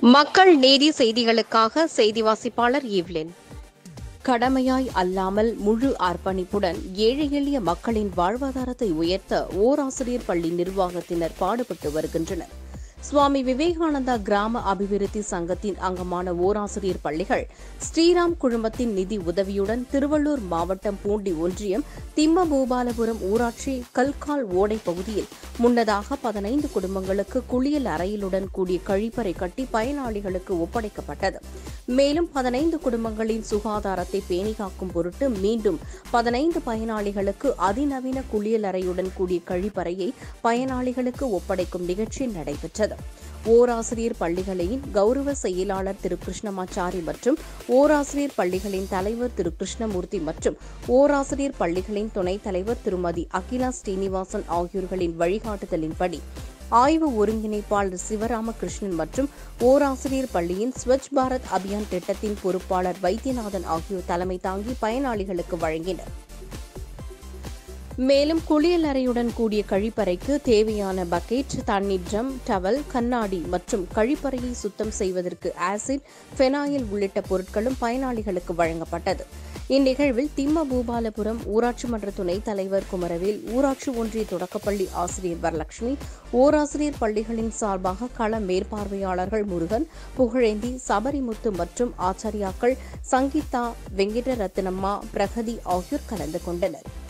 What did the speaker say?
மக்கள் நீதி செய்திகளுக்காக செய்தி வாசிப்பாளர் ஈவ்லின் கடமையாய் அல்லாமல் முழு அர்ப்பணிப்புடன் ஏழை எளிய மக்களின் வாழ்வாதாரத்தை உயர்த்த ஓராசிரியர் பள்ளி நிர்வாகத்தினர் பாடுபட்டு வருகின்றனர் சுவாமி விவேகானந்தா கிராம அபிவிருத்தி சங்கத்தின் அங்கமான ஓராசிரியர் பள்ளிகள் ஸ்ரீராம் குழுமத்தின் நிதி உதவியுடன் திருவள்ளூர் மாவட்டம் பூண்டி ஒன்றியம் திம்மபூபாலபுரம் ஊராட்சி கல்கால் ஓடை பகுதியில் முன்னதாக பதினைந்து குடும்பங்களுக்கு குளியல் அறையிலுடன் கூடிய கழிப்பறை கட்டி பயனாளிகளுக்கு ஒப்படைக்கப்பட்டது மேலும் பதினைந்து குடும்பங்களின் சுகாதாரத்தை பேணி காக்கும் பொருட்டு மீண்டும் பதினைந்து பயனாளிகளுக்கு அதிநவீன குளியல் அறையுடன் கூடிய கழிப்பறையை பயனாளிகளுக்கு ஒப்படைக்கும் நிகழ்ச்சி நடைபெற்றது ஓராசிரியர் பள்ளிகளின் கௌரவ செயலாளர் திரு கிருஷ்ணமாச்சாரி மற்றும் ஓராசிரியர் பள்ளிகளின் தலைவர் திரு கிருஷ்ணமூர்த்தி மற்றும் ஓராசிரியர் பள்ளிகளின் துணைத் தலைவர் திருமதி அகிலா ஸ்ரீனிவாசன் ஆகியோர்களின் வழிகாட்டுதலின்படி ஆய்வு ஒருங்கிணைப்பாளர் சிவராமகிருஷ்ணன் மற்றும் ஓராசிரியர் பள்ளியின் ஸ்வச் பாரத் அபியான் திட்டத்தின் பொறுப்பாளர் வைத்தியநாதன் ஆகியோர் தலைமை தாங்கி பயனாளிகளுக்கு வழங்கினர் மேலும் குளியல் அறையுடன் கூடிய கழிப்பறைக்கு தேவையான பக்கெட் தண்ணீர் ட்ரம் டவல் கண்ணாடி மற்றும் கழிப்பறையை சுத்தம் செய்வதற்கு ஆசிட் ஃபெனாயில் உள்ளிட்ட பொருட்களும் பயனாளிகளுக்கு வழங்கப்பட்டது இந்நிகழ்வில் திம்ம பூபாலபுரம் ஊராட்சி மன்ற துணைத் தலைவர் குமரவேல் ஊராட்சி ஒன்றிய தொடக்கப்பள்ளி ஆசிரியர் வரலட்சுமி ஓராசிரியர் பள்ளிகளின் சார்பாக கள மேற்பார்வையாளர்கள் முருகன் புகழேந்தி சபரிமுத்து மற்றும் ஆச்சாரியாக்கள் சங்கீதா வெங்கட ரத்னம்மா பிரகதி ஆகியோர் கலந்து கொண்டனர்